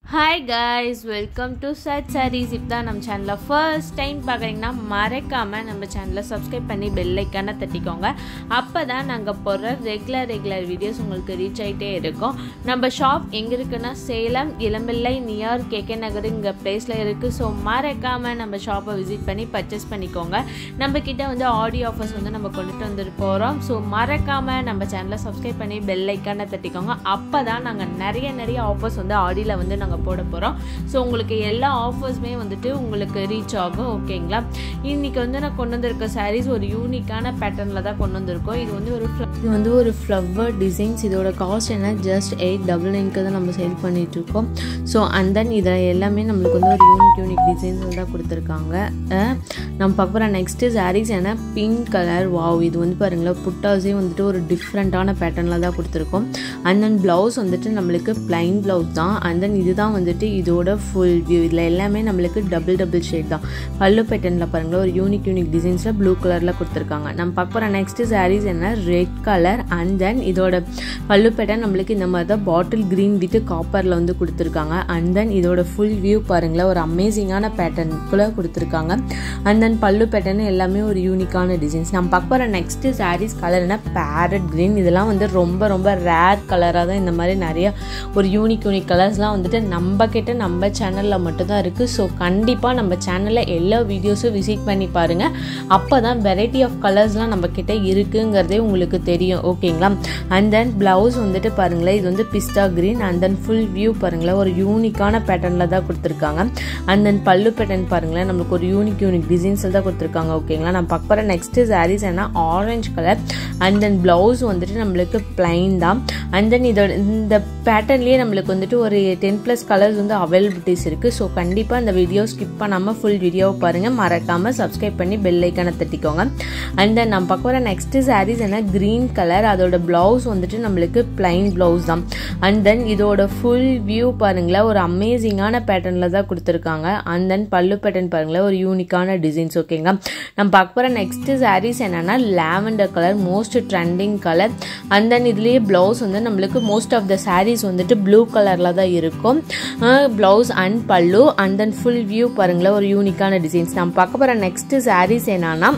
hi guys welcome to சட் sarees இப்போ தான் நம்ம சேனலில் ஃபர்ஸ்ட் டைம் பார்க்குறீங்கன்னா மறக்காமல் நம்ம சேனலை சப்ஸ்கிரைப் பண்ணி பெல் ஐக்கானை தட்டிக்கோங்க அப்போ தான் நாங்கள் போடுற ரெகுலர் ரெகுலர் வீடியோஸ் உங்களுக்கு ரீச் ஆகிட்டே இருக்கும் நம்ம ஷாப் எங்கே இருக்குன்னா சேலம் இளம்பிள்ளை நியர் கேகே நகர் இங்கே ப்ளேஸில் இருக்குது ஸோ மறக்காமல் நம்ம ஷாப்பை விசிட் பண்ணி பர்ச்சேஸ் பண்ணிக்கோங்க நம்ம கிட்ட வந்து ஆடியோ ஆஃபர்ஸ் வந்து நம்ம கொண்டுட்டு வந்துட்டு போகிறோம் ஸோ மறக்காமல் நம்ம சேனலை சப்ஸ்கிரைப் பண்ணி பெல் ஐக்கானை தட்டிக்கோங்க அப்போ தான் நாங்கள் நிறைய நிறைய ஆஃபர்ஸ் வந்து ஆடியில் வந்து நாங்கள் போட போகிறோம் ஸோ உங்களுக்கு எல்லா ஆஃபர்ஸுமே வந்துட்டு உங்களுக்கு ரீச் ஆகும் ஓகேங்களா இன்றைக்கி வந்து நான் கொண்டு வந்திருக்க சாரீஸ் ஒரு யூனிக்கான பேட்டர்னில் தான் கொண்டு வந்திருக்கோம் இது வந்து ஒரு fl- இது வந்து ஒரு ஃப்ளவர் டிசைன்ஸ் இதோட காஸ்ட் என்ன ஜஸ்ட் எயிட் டபுள் நைன்க்கு தான் நம்ம சேல் பண்ணிகிட்ருக்கோம் ஸோ அண்ட் தென் இதில் எல்லாமே நம்மளுக்கு வந்து ஒரு யூனிக் யூனிக் டிசைன்ஸ் தான் கொடுத்துருக்காங்க அஹ் நம்ம பார்க்க போகிற நெக்ஸ்ட்டு சாரீஸ் என்ன பிங்க் கலர் வாவ் இது வந்து பாருங்களேன் புட்டாஸே வந்துட்டு ஒரு டிஃப்ரெண்ட்டான பேட்டர்னில் தான் கொடுத்துருக்கோம் அண்ட் தென் ப்ளவுஸ் வந்துட்டு நம்மளுக்கு பிளைன் ப்ளவுஸ் தான் அண்ட் தென் இதுதான் வந்துட்டு இதோட ஃபுல் வியூ இதில் எல்லாமே நம்மளுக்கு டபுள் டபுள் ஷேட் தான் பல்லு பேட்டர்னில் பாருங்களேன் ஒரு யூனிக் யூனிக் டிசைன்ஸில் ப்ளூ கலரில் கொடுத்துருக்காங்க நம்ம பார்க்க போகிற நெக்ஸ்ட்டு சாரீஸ் என்ன ரெட் கலர் அண்ட் தென் இதோட பல்லு பேட்டர்ன் நம்மளுக்கு இந்த மாதிரி தான் பாட்டில் க்ரீன் வித் காப்பரில் வந்து கொடுத்துருக்காங்க அண்ட் தென் இதோட ஃபுல் வியூ பாருங்களேன் ஒரு அமேசிங்கான பேட்டர்னுக்குள்ளே கொடுத்துருக்காங்க அண்ட் தென் பல்லு பேட்டர்ன் எல்லாமே ஒரு யூனிக்கான டிசைன்ஸ் நம்ம பார்க்க போகிற நெக்ஸ்ட்டு சாரீஸ் கலர் என்ன பேரட் க்ரீன் இதெல்லாம் வந்து ரொம்ப ரொம்ப ரேர் கலராக தான் இந்த மாதிரி நிறைய ஒரு யூனிக் யூனிக் கலர்ஸ்லாம் வந்துட்டு நம்ம கிட்ட நம்ம சேனலில் மட்டும்தான் இருக்குது ஸோ கண்டிப்பாக நம்ம சேனலில் எல்லா வீடியோஸும் விசிட் பண்ணி பாருங்கள் அப்போ தான் வெரைட்டி ஆஃப் கலர்ஸ்லாம் நம்ம கிட்ட இருக்குங்கிறதே உங்களுக்கு தெரியும் ஓகேங்களா அண்ட் தென் ப்ளவுஸ் வந்துட்டு பாருங்களேன் இது வந்து pista green and then full view பாருங்களேன் ஒரு யூனிக்கான பேட்டர்னில் தான் கொடுத்துருக்காங்க அண்ட் தென் பல்லு பேட்டர்ன் பாருங்களேன் நம்மளுக்கு ஒரு யூனிக் யூனிக் டிசைன்ஸில் தான் கொடுத்துருக்காங்க ஓகேங்களா நான் பார்க்க போகிற நெக்ஸ்ட்டு சாரீஸ் என்ன orange colour and then blouse வந்துட்டு நம்மளுக்கு பிளைன் தான் அண்ட் தென் இதோட இந்த பேட்டர்ன்லேயே நம்மளுக்கு வந்துட்டு ஒரு டென் ப்ளஸ் கலர்ஸ் வந்து அவைலபிலிட்டிஸ் இருக்குது ஸோ கண்டிப்பாக இந்த வீடியோ ஸ்கிப் பண்ணாமல் ஃபுல் வீடியோவை பாருங்கள் மறக்காமல் சப்ஸ்கிரைப் பண்ணி பெல் ஐக்கானை தட்டிக்கோங்க அண்ட் தென் நம்ம பார்க்க போகிற நெக்ஸ்ட்டு சாரீஸ் என்ன க்ரீன் கலர் அதோட ப்ளவுஸ் வந்துட்டு நம்மளுக்கு பிளைன் ப்ளவுஸ் தான் அண்ட் தென் இதோட ஃபுல் வியூ பாருங்களேன் ஒரு அமேசிங்கான பேட்டர்னில் தான் கொடுத்துருக்காங்க அண்ட் தென் பல்லு பேட்டர்ன் பாருங்களேன் ஒரு யூனிக்கான டிசைன்ஸ் ஓகேங்களா நம்ம பார்க்க போகிற நெக்ஸ்ட்டு சாரீஸ் என்னென்னா lavender colour most trending colour and then இதுலேயே ப்ளவுஸ் வந்து நம்மளுக்கு மோஸ்ட் ஆஃப் த சாரீஸ் வந்துட்டு ப்ளூ கலரில் தான் இருக்கும் blouse and pallu and then full view பாருங்களேன் ஒரு யூனிக்கான டிசைன்ஸ் நம்ம பார்க்க போகிற நெக்ஸ்ட்டு சாரீஸ் என்னன்னா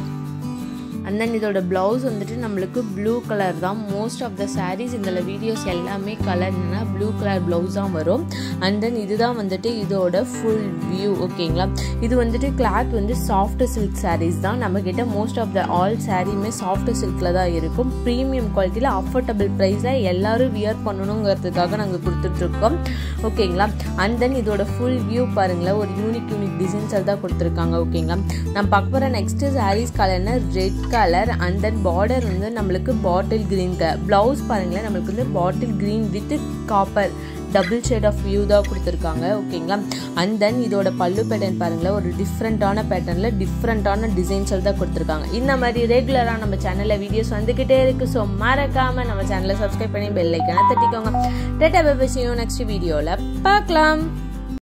அண்ட் தென் இதோட ப்ளவுஸ் வந்துட்டு நம்மளுக்கு ப்ளூ கலர் தான் மோஸ்ட் ஆஃப் த சாரீஸ் இதில் வீடியோஸ் எல்லாமே கலர் என்னன்னா ப்ளூ கலர் ப்ளவுஸ் தான் வரும் அண்ட் தென் இதுதான் வந்துட்டு இதோட ஃபுல் வியூ ஓகேங்களா இது வந்துட்டு கிளாத் வந்து சாஃப்ட் சில்க் சாரீஸ் தான் நம்மக்கிட்ட மோஸ்ட் ஆஃப் த ஆல் சாரீமே சாஃப்ட் சில்கில் தான் இருக்கும் ப்ரீமியம் குவாலிட்டியில் அஃபோர்டபுள் ப்ரைஸில் எல்லாரும் வியர் பண்ணணுங்கிறதுக்காக நாங்கள் கொடுத்துட்ருக்கோம் ஓகேங்களா அண்ட் தென் இதோட ஃபுல் வியூ பாருங்களேன் ஒரு யூனிக் யூனிக் டிசைன்ஸில் தான் கொடுத்துருக்காங்க ஓகேங்களா நம்ம பார்க்க போகிற நெக்ஸ்ட்டு சாரீஸ் கலர்னா red colour and then border வந்து நம்மளுக்கு பாட்டில் க்ரீன் கலர் ப்ளவுஸ் பாருங்களேன் நம்மளுக்கு வந்து bottle green with copper double shade of view தான் கொடுத்துருக்காங்க ஓகேங்களா அண்ட் தென் இதோட பல்லு பேட்டர்ன் பாருங்களேன் ஒரு டிஃப்ரெண்ட்டான பேட்டர்னில் டிஃப்ரெண்ட்டான டிசைன்ஸில் தான் கொடுத்துருக்காங்க இந்த மாதிரி ரெகுலராக நம்ம சேனலில் வீடியோஸ் வந்துக்கிட்டே இருக்குது ஸோ மறக்காமல் நம்ம சேனலை சப்ஸ்கிரைப் பண்ணி பெல் ஐக்கனை தட்டிக்கோங்க டேட்டா பேசியும் நெக்ஸ்ட் வீடியோவில் பார்க்கலாம்